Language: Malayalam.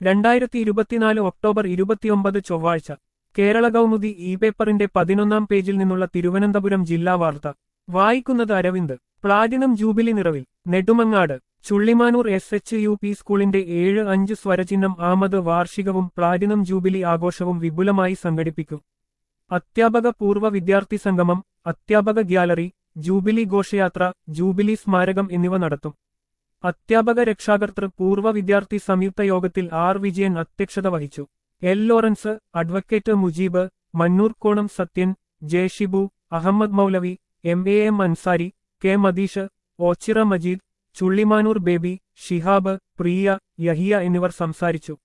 രണ്ടായിരത്തി ഇരുപത്തിനാല് ഒക്ടോബർ ഇരുപത്തിയൊമ്പത് ചൊവ്വാഴ്ച കേരള കൗമുദി ഇ പേപ്പറിന്റെ പതിനൊന്നാം പേജിൽ നിന്നുള്ള തിരുവനന്തപുരം ജില്ലാ വാർത്ത വായിക്കുന്നത് അരവിന്ദ് പ്ലാറ്റിനം ജൂബിലി നിറവിൽ Nedumangad Chullimanoor S H U P സ്കൂളിന്റെ ഏഴ് അഞ്ച് സ്വരചിഹ്നം ആമത് വാർഷികവും പ്ലാറ്റിനം ജൂബിലി ആഘോഷവും വിപുലമായി സംഘടിപ്പിക്കും അധ്യാപക പൂർവ്വ വിദ്യാർത്ഥി സംഗമം അധ്യാപക ഗ്യാലറി ജൂബിലി ഘോഷയാത്ര ജൂബിലി സ്മാരകം എന്നിവ നടത്തും അധ്യാപക രക്ഷാകർതൃ പൂർവ്വ വിദ്യാർത്ഥി സംയുക്ത യോഗത്തിൽ ആർ വിജയൻ അധ്യക്ഷത വഹിച്ചു L Lawrence advocate Mujeeb Mannoorkonam Sathyan Jayashibu Ahammad Moulavi M A M Ansari K Madeesh Ochira Majeed Chullimanoor Baby Shihab Priya Yahiya എന്നിവർ സംസാരിച്ചു